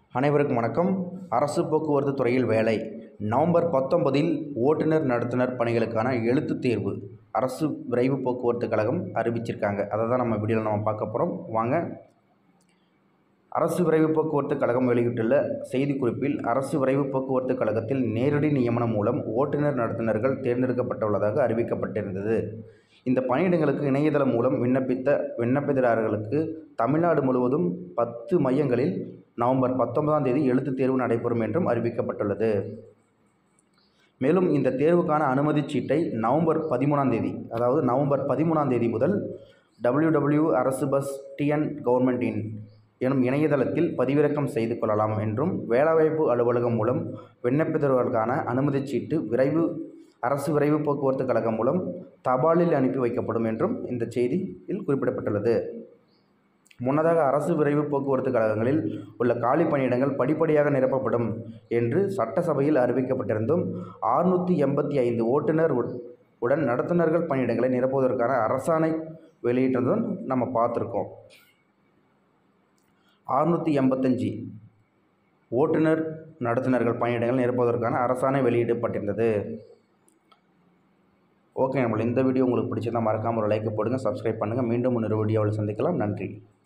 அனைவருக்கும் வணக்கம் அரசு போக்குவரத்து துறையில் வேலை நவம்பர் பத்தொன்பதில் ஓட்டுநர் நடத்துனர் பணிகளுக்கான எழுத்துத் தேர்வு அரசு விரைவு போக்குவரத்து கழகம் அறிவிச்சிருக்காங்க அதை தான் நம்ம வீடியோவில் நம்ம பார்க்க போகிறோம் வாங்க அரசு விரைவு போக்குவரத்து கழகம் வெளியிட்டுள்ள செய்திக்குறிப்பில் அரசு விரைவு போக்குவரத்து கழகத்தில் நேரடி நியமனம் மூலம் ஓட்டுநர் நடத்துனர்கள் தேர்ந்தெடுக்கப்பட்டுள்ளதாக அறிவிக்கப்பட்டிருந்தது இந்த பணியிடங்களுக்கு இணையதளம் மூலம் விண்ணப்பித்த விண்ணப்பதாரர்களுக்கு தமிழ்நாடு முழுவதும் பத்து மையங்களில் நவம்பர் பத்தொன்பதாம் தேதி எழுத்துத் தேர்வு நடைபெறும் என்றும் அறிவிக்கப்பட்டுள்ளது மேலும் இந்த தேர்வுக்கான அனுமதிச் சீட்டை நவம்பர் பதிமூணாம் தேதி அதாவது நவம்பர் பதிமூணாம் தேதி முதல் டபிள்யூ டபிள்யூ அரசு பஸ் டிஎன் கவர்மெண்ட் இன் எனும் இணையதளத்தில் பதிவிறக்கம் செய்து கொள்ளலாம் என்றும் வேலைவாய்ப்பு அலுவலகம் மூலம் விண்ணப்பித்தவர்களுக்கான அனுமதிச் சீட்டு விரைவு அரசு விரைவு போக்குவரத்து கழகம் மூலம் தபாலில் அனுப்பி வைக்கப்படும் என்றும் இந்த செய்தியில் குறிப்பிடப்பட்டுள்ளது முன்னதாக அரசு விரைவு போக்குவரத்து கழகங்களில் உள்ள காலி பணியிடங்கள் படிப்படியாக நிரப்பப்படும் என்று சட்டசபையில் அறிவிக்கப்பட்டிருந்தும் ஆறுநூற்றி எண்பத்தி ஐந்து ஓட்டுநர் உட்- உடன் நடத்துனர்கள் பணியிடங்களை நிரப்புவதற்கான அரசாணை வெளியிட்டதும் நம்ம பார்த்துருக்கோம் ஆறுநூற்றி எண்பத்தஞ்சு ஓட்டுநர் நடத்துனர்கள் பணியிடங்கள் நிரப்புவதற்கான அரசாணை வெளியிடப்பட்டிருந்தது ஓகே நம்மள இந்த வீடியோ உங்களுக்கு பிடிச்சிருந்தா மறக்காமல் ஒரு லைக் போடுங்க சப்ஸ்கிரைப் பண்ணுங்கள் மீண்டும் இன்னொரு வீடியோவில் சந்திக்கலாம் நன்றி